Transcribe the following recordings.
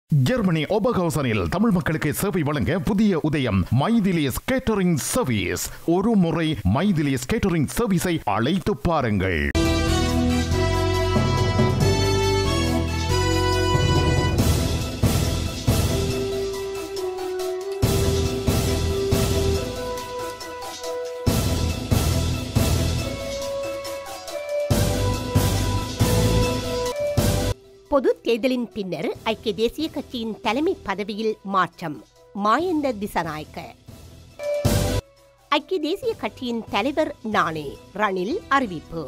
Germany ஓபர்ஹவுசனில் Tamil மக்களுக்கு சேவை வழங்க புதிய உதயம் மைதிலியஸ் கேட்டரிங் சர்வீஸ் ஒரு முறை மைதிலியஸ் கேட்டரிங் சர்வீஸை அழைத்து பாருங்கள் பொது தேர்தலின் பின்னர் ஐக்கிய தேசிய கட்சியின் தலைமை பதவியில் மாற்றம் மாயந்த திசநாயக்க ஐக்கிய தேசிய கட்சியின் தலைவர் நானே ரணில் அறிவிப்பு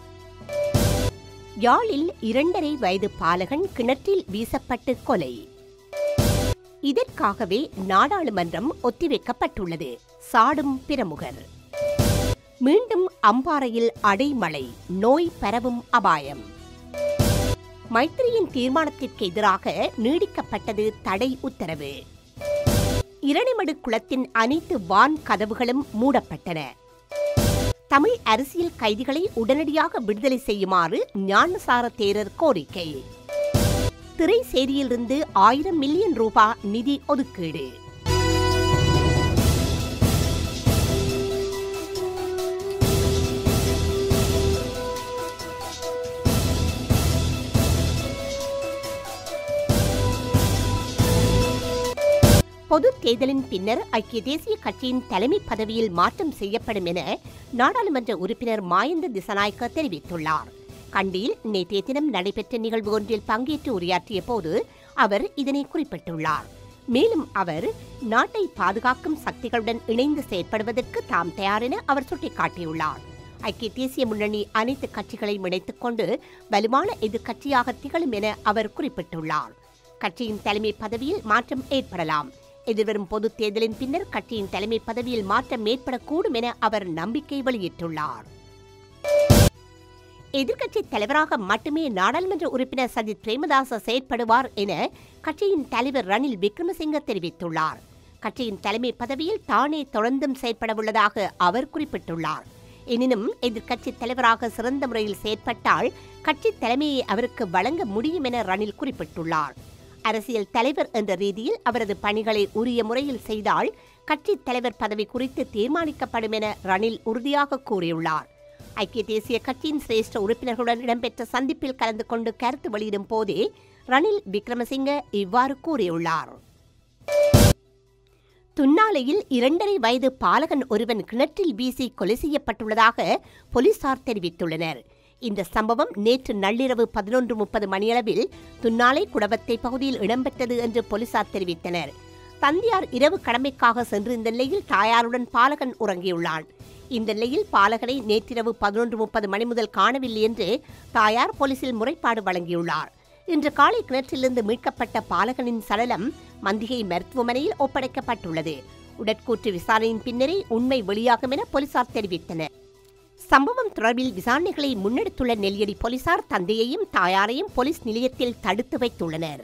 யாழில் இரண்டரை வயது பாலகன் கிணற்றில் வீசப்பட்டு கொலை இதற்காகவே நாடாளுமன்றம் ஒத்திவைக்கப்பட்டுள்ளது சாடும் பிரமுகர் மீண்டும் அம்பாறையில் அடைமழை நோய் பரவும் அபாயம் மைத்திரியின் தீர்மானத்திற்கு எதிராக நீடிக்கப்பட்டது தடை உத்தரவு இரணிமடு குளத்தின் அனைத்து வான் கதவுகளும் மூடப்பட்டன தமிழ் அரசியல் கைதிகளை உடனடியாக விடுதலை செய்யுமாறு ஞானசார தேரர் கோரிக்கை திரை சேரியிலிருந்து ஆயிரம் மில்லியன் ரூபாய் நிதி ஒதுக்கீடு பொது தேர்தலின் பின்னர் ஐக்கிய தேசிய கட்சியின் தலைமை பதவியில் மாற்றம் செய்யப்படும் என நாடாளுமன்ற உறுப்பினர் மாயந்த திசநாயக்க தெரிவித்துள்ளார் கண்டியில் நேற்றைய தினம் நடைபெற்ற நிகழ்வு ஒன்றில் பங்கேற்று உரையாற்றிய போது அவர் இதனை குறிப்பிட்டுள்ளார் மேலும் அவர் நாட்டை பாதுகாக்கும் சக்திகளுடன் இணைந்து செயற்படுவதற்கு தாம் தயார் என அவர் சுட்டிக்காட்டியுள்ளார் ஐக்கிய தேசிய முன்னணி அனைத்து கட்சிகளையும் இணைத்துக் கொண்டு வலுவான எதிர்க்கட்சியாக திகழும் என அவர் குறிப்பிட்டுள்ளார் கட்சியின் தலைமை பதவியில் மாற்றம் ஏற்படலாம் எதிர்வரும் பொதுத் தேர்தலின் பின்னர் கட்சியின் தலைமை பதவியில் மாற்றம் ஏற்படக்கூடும் என அவர் நம்பிக்கை வெளியிட்டுள்ளார் எதிர்க்கட்சி தலைவராக மட்டுமே நாடாளுமன்ற உறுப்பினர் சஜித் பிரேமதாச செயற்படுவார் என கட்சியின் தலைவர் ரணில் விக்ரமசிங்க தெரிவித்துள்ளார் கட்சியின் தலைமை பதவியில் தானே தொடர்ந்தும் செயற்படவுள்ளதாக அவர் குறிப்பிட்டுள்ளார் எனினும் எதிர்க்கட்சி தலைவராக சிறந்த முறையில் செயற்பட்டால் கட்சி தலைமையை அவருக்கு வழங்க முடியும் என ரணில் குறிப்பிட்டுள்ளார் அரசியல் தலைவர் என்ற ரீதியில் அவரது பணிகளை உரிய முறையில் செய்தால் கட்சி தலைவர் பதவி குறித்து தீர்மானிக்கப்படும் என ரணில் உறுதியாக கூறியுள்ளார் ஐக்கிய தேசிய கட்சியின் சிரேஷ்ட உறுப்பினர்களுடன் இடம்பெற்ற சந்திப்பில் கலந்து கொண்டு கருத்து வெளியிடும் போதே ரணில் விக்ரமசிங்க இவ்வாறு கூறியுள்ளார் துன்னாலையில் இரண்டரை வயது பாலகன் ஒருவன் கிணற்றில் வீசி கொலை செய்யப்பட்டுள்ளதாக போலீசார் தெரிவித்துள்ளனர் இந்த சம்பவம் நேற்று நள்ளிரவு பதினொன்று முப்பது மணியளவில் துன்னாலை குடவத்தை பகுதியில் இடம்பெற்றது என்று போலீசார் தெரிவித்தனர் தந்தையார் இரவு கடமைக்காக சென்றிருந்த நிலையில் தாயாருடன் பாலகன் உறங்கியுள்ளான் இந்த நிலையில் பாலகனை நேற்றிரவு பதினொன்று முப்பது மணி முதல் காணவில்லை என்று தாயார் போலீசில் முறைப்பாடு வழங்கியுள்ளார் இன்று காலை கிணற்றிலிருந்து மீட்கப்பட்ட பாலகனின் சடலம் மந்திகை மருத்துவமனையில் ஒப்படைக்கப்பட்டுள்ளது உடற்கூற்று விசாரணையின் பின்னரே உண்மை வெளியாகும் என போலீசார் தெரிவித்தனர் சம்பவம் தொடர்பில் விசாரணைகளை முன்னெடுத்துள்ள நெல்லியடி போலீசார் தந்தையையும் தாயாரையும் போலீஸ் நிலையத்தில் தடுத்து வைத்துள்ளனர்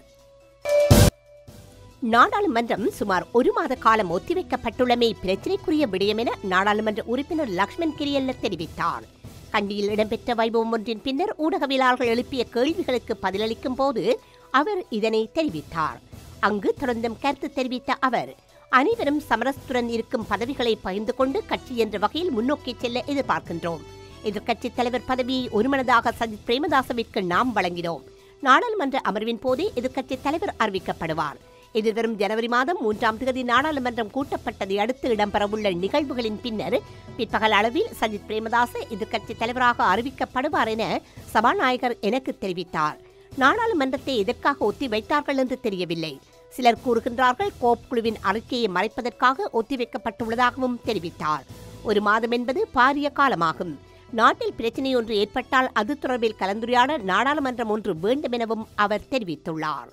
நாடாளுமன்றம் சுமார் ஒரு மாத காலம் ஒத்திவைக்கப்பட்டுள்ளமை பிரச்சினைக்குரிய விடயம் என நாடாளுமன்ற உறுப்பினர் லக்ஷ்மண் கிரியல்ல தெரிவித்தார் கண்டியில் இடம்பெற்ற வைபவம் ஒன்றின் பின்னர் ஊடகவியலாளர்கள் எழுப்பிய கேள்விகளுக்கு பதிலளிக்கும் போது அவர் இதனை தெரிவித்தார் அங்கு தொடர்ந்தும் கருத்து தெரிவித்த அவர் அனைவரும் சமரசத்துடன் இருக்கும் பதவிகளை பகிர்ந்து கொண்டு கட்சி என்ற வகையில் முன்னோக்கி செல்ல எதிர்பார்க்கின்றோம் எதிர்க்கட்சித் தலைவர் பதவியை ஒருமனதாக சஜித் பிரேமதாசவிற்கு நாம் வழங்கினோம் நாடாளுமன்ற அமர்வின் போதே எதிர்க்கட்சித் தலைவர் அறிவிக்கப்படுவார் எதிர்வரும் ஜனவரி மாதம் மூன்றாம் தேதி நாடாளுமன்றம் கூட்டப்பட்டதை அடுத்து இடம்பெறவுள்ள நிகழ்வுகளின் பின்னர் பிற்பகல் அளவில் சஜித் பிரேமதாச எதிர்க்கட்சித் தலைவராக அறிவிக்கப்படுவார் என சபாநாயகர் எனக்கு தெரிவித்தார் நாடாளுமன்றத்தை எதற்காக ஒத்தி வைத்தார்கள் என்று தெரியவில்லை சிலர் கூறுகின்றார்கள் கோப் குழுவின் அறிக்கையை மறைப்பதற்காக ஒத்திவைக்கப்பட்டுள்ளதாகவும் தெரிவித்தார் ஒரு மாதம் என்பது பாரிய காலமாகும் நாட்டில் பிரச்சினை ஒன்று ஏற்பட்டால் அது தொடர்பில் கலந்துரையாட நாடாளுமன்றம் ஒன்று வேண்டும் எனவும் அவர் தெரிவித்துள்ளார்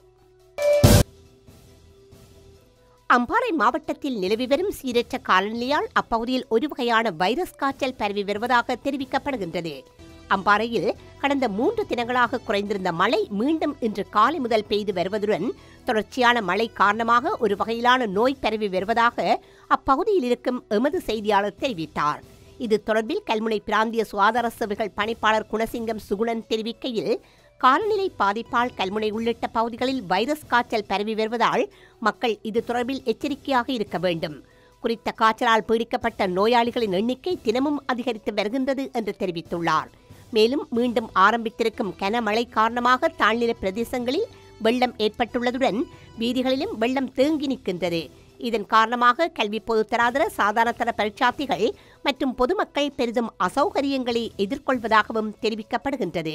அம்பாறை மாவட்டத்தில் நிலவி வரும் சீரற்ற காலநிலையால் அப்பகுதியில் ஒரு வகையான வைரஸ் காய்ச்சல் பரவி வருவதாக தெரிவிக்கப்படுகின்றது அம்பாறையில் கடந்த மூன்று தினங்களாக குறைந்திருந்த மழை மீண்டும் இன்று காலை முதல் பெய்து வருவதுடன் தொடர்ச்சியான மழை காரணமாக ஒரு வகையிலான நோய் பரவி வருவதாக அப்பகுதியில் இருக்கும் எமது செய்தியாளர் தெரிவித்தார் இது தொடர்பில் கல்முனை பிராந்திய சுகாதார சேவைகள் பணிப்பாளர் குணசிங்கம் சுகுணன் தெரிவிக்கையில் காலநிலை பாதிப்பால் கல்முனை உள்ளிட்ட பகுதிகளில் வைரஸ் காய்ச்சல் பரவி வருவதால் மக்கள் இது தொடர்பில் எச்சரிக்கையாக இருக்க வேண்டும் குறித்த காய்ச்சலால் பீடிக்கப்பட்ட நோயாளிகளின் எண்ணிக்கை தினமும் அதிகரித்து வருகின்றது என்று தெரிவித்துள்ளார் மேலும் மீண்டும் ஆரம்பித்திருக்கும் கனமழை காரணமாக தாழ்நில பிரதேசங்களில் வெள்ளம் ஏற்பட்டுள்ளதுடன் வீதிகளிலும் வெள்ளம் தேங்கி நிற்கின்றது இதன் காரணமாக கல்வி பொதுத்தராதர சாதாரணதர பரீட்சார்த்திகள் மற்றும் பொதுமக்கள் பெரிதும் அசௌகரியங்களை எதிர்கொள்வதாகவும் தெரிவிக்கப்படுகின்றது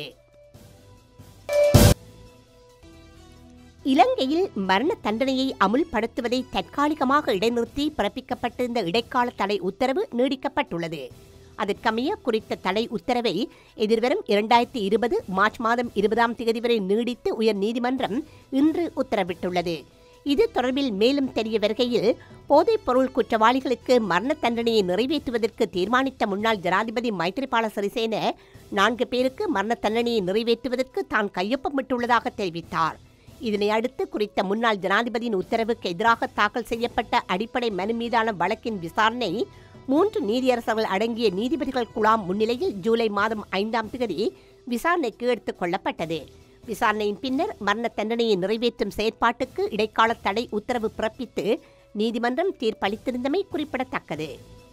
இலங்கையில் மரண தண்டனையை அமுல்படுத்துவதை தற்காலிகமாக இடைநிறுத்தி பிறப்பிக்கப்பட்டிருந்த இடைக்கால தடை உத்தரவு நீடிக்கப்பட்டுள்ளது அதற்கமைய குறித்த தடை உத்தரவை எதிர்வரும் இரண்டாயிரத்தி இருபது மார்ச் மாதம் இருபதாம் தேதி வரை நீடித்து உயர் நீதிமன்றம் இன்று உத்தரவிட்டுள்ளது இது தொடர்பில் மேலும் தெரிய வருகையில் போதைப் பொருள் குற்றவாளிகளுக்கு மரண தண்டனையை நிறைவேற்றுவதற்கு தீர்மானித்த முன்னாள் ஜனாதிபதி மைத்ரிபால சிறிசேன நான்கு பேருக்கு மரண தண்டனையை நிறைவேற்றுவதற்கு தான் கையொப்பமிட்டுள்ளதாக தெரிவித்தார் இதனை அடுத்து குறித்த முன்னாள் ஜனாதிபதியின் உத்தரவுக்கு எதிராக தாக்கல் செய்யப்பட்ட அடிப்படை மனு மீதான வழக்கின் விசாரணை மூன்று நீதியரசர்கள் அடங்கிய நீதிபதிகள் குழாம் முன்னிலையில் ஜூலை மாதம் ஐந்தாம் தேதி விசாரணைக்கு எடுத்துக் கொள்ளப்பட்டது விசாரணையின் பின்னர் மரண தண்டனையை நிறைவேற்றும் செயற்பாட்டுக்கு இடைக்கால தடை உத்தரவு பிறப்பித்து நீதிமன்றம் தீர்ப்பளித்திருந்தமை குறிப்பிடத்தக்கது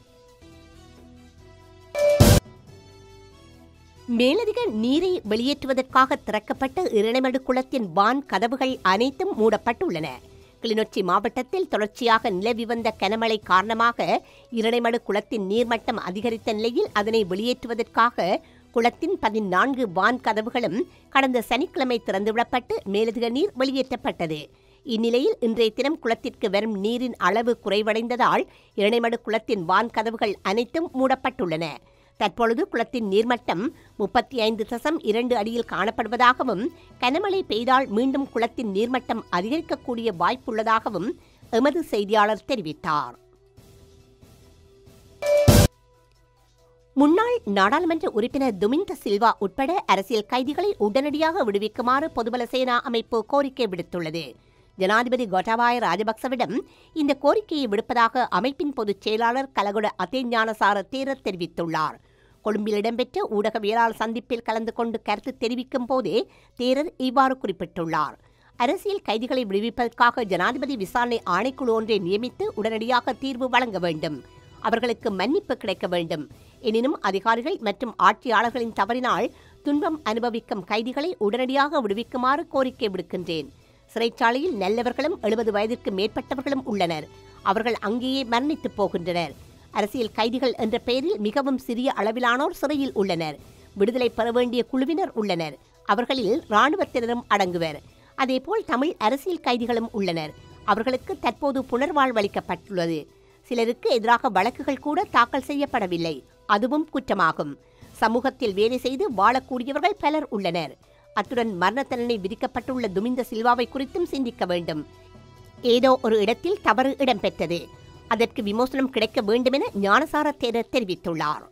மேலதிக நீரை வெளியேற்றுவதற்காக திறக்கப்பட்ட இரணைமடு குளத்தின் வான் கதவுகள் அனைத்தும் மூடப்பட்டுள்ளன கிளிநொச்சி மாவட்டத்தில் தொடர்ச்சியாக நிலவி வந்த கனமழை காரணமாக இரணைமடு குளத்தின் நீர்மட்டம் அதிகரித்த நிலையில் அதனை வெளியேற்றுவதற்காக குளத்தின் பதினான்கு வான் கதவுகளும் கடந்த சனிக்கிழமை திறந்துவிடப்பட்டு மேலதிக நீர் வெளியேற்றப்பட்டது இந்நிலையில் இன்றைய தினம் குளத்திற்கு வரும் நீரின் அளவு குறைவடைந்ததால் இரணைமடு குளத்தின் வான் கதவுகள் அனைத்தும் மூடப்பட்டுள்ளன தற்பொழுது குளத்தின் நீர்மட்டம் முப்பத்தி ஐந்து தசம் இரண்டு அடியில் காணப்படுவதாகவும் கனமழை பெய்தால் மீண்டும் குளத்தின் நீர்மட்டம் அதிகரிக்கக்கூடிய வாய்ப்புள்ளதாகவும் எமது செய்தியாளர் தெரிவித்தார் முன்னாள் நாடாளுமன்ற உறுப்பினர் துமிந்த சில்வா உட்பட அரசியல் கைதிகளை உடனடியாக விடுவிக்குமாறு பொதுபல சேனா அமைப்பு கோரிக்கை விடுத்துள்ளது ஜனாதிபதி கோட்டாபாய ராஜபக்சவிடம் இந்த கோரிக்கையை விடுப்பதாக அமைப்பின் பொதுச் செயலாளர் கலகுட அத்தேஞானசார தேரர் தெரிவித்துள்ளார் கொழும்பில் இடம்பெற்ற ஊடகவியலாளர் சந்திப்பில் கலந்து கொண்டு கருத்து தெரிவிக்கும் போதே தேரர் இவ்வாறு குறிப்பிட்டுள்ளார் அரசியல் கைதிகளை விடுவிப்பதற்காக ஜனாதிபதி விசாரணை ஆணைக்குழு ஒன்றை நியமித்து உடனடியாக தீர்வு வழங்க வேண்டும் அவர்களுக்கு மன்னிப்பு கிடைக்க வேண்டும் எனினும் அதிகாரிகள் மற்றும் ஆட்சியாளர்களின் தவறினால் துன்பம் அனுபவிக்கும் கைதிகளை உடனடியாக விடுவிக்குமாறு கோரிக்கை விடுக்கின்றேன் சிறைச்சாலையில் நல்லவர்களும் எழுபது வயதிற்கு மேற்பட்டவர்களும் உள்ளனர் அவர்கள் அங்கேயே மரணித்துப் போகின்றனர் அரசியல் கைதிகள் என்ற பெயரில் மிகவும் சிறிய அளவிலானோர் சிறையில் உள்ளனர் விடுதலை பெற வேண்டிய குழுவினர் உள்ளனர் அவர்களில் இராணுவத்தினரும் அடங்குவர் அதேபோல் தமிழ் அரசியல் கைதிகளும் உள்ளனர் அவர்களுக்கு தற்போது புனர்வாழ்வளிக்கப்பட்டுள்ளது சிலருக்கு எதிராக வழக்குகள் கூட தாக்கல் செய்யப்படவில்லை அதுவும் குற்றமாகும் சமூகத்தில் வேலை செய்து வாழக்கூடியவர்கள் பலர் உள்ளனர் அத்துடன் மரண தண்டனை விதிக்கப்பட்டுள்ள துமிந்த சில்வாவை குறித்தும் சிந்திக்க வேண்டும் ஏதோ ஒரு இடத்தில் தவறு இடம்பெற்றது அதற்கு விமோசனம் கிடைக்க வேண்டுமென ஞானசார தேரர் தெரிவித்துள்ளார்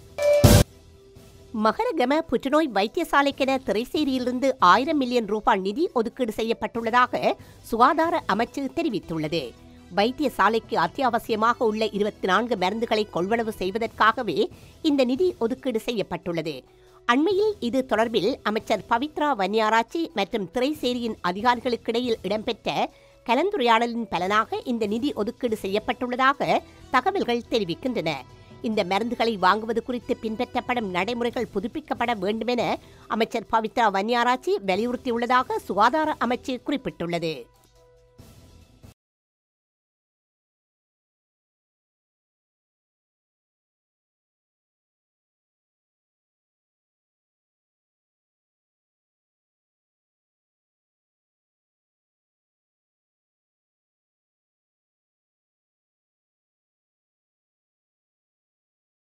மகரகம புற்றுநோய் வைத்தியசாலைக்கென திரைசேரியிலிருந்து ஆயிரம் மில்லியன் ரூபாய் நிதி ஒதுக்கீடு செய்யப்பட்டுள்ளதாக சுகாதார அமைச்சு தெரிவித்துள்ளது வைத்தியசாலைக்கு அத்தியாவசியமாக உள்ள இருபத்தி நான்கு மருந்துகளை கொள்வனவு செய்வதற்காகவே இந்த நிதி ஒதுக்கீடு செய்யப்பட்டுள்ளது அண்மையில் இது தொடர்பில் அமைச்சர் பவித்ரா வன்னியாராச்சி மற்றும் திரைசேரியின் அதிகாரிகளுக்கிடையில் இடம்பெற்ற கலந்துரையாடலின் பலனாக இந்த நிதி ஒதுக்கீடு செய்யப்பட்டுள்ளதாக தகவல்கள் தெரிவிக்கின்றன இந்த மருந்துகளை வாங்குவது குறித்து பின்பற்றப்படும் நடைமுறைகள் புதுப்பிக்கப்பட வேண்டுமென அமைச்சர் பவித்ரா வன்னியாராச்சி வலியுறுத்தியுள்ளதாக சுகாதார அமைச்சு குறிப்பிட்டுள்ளது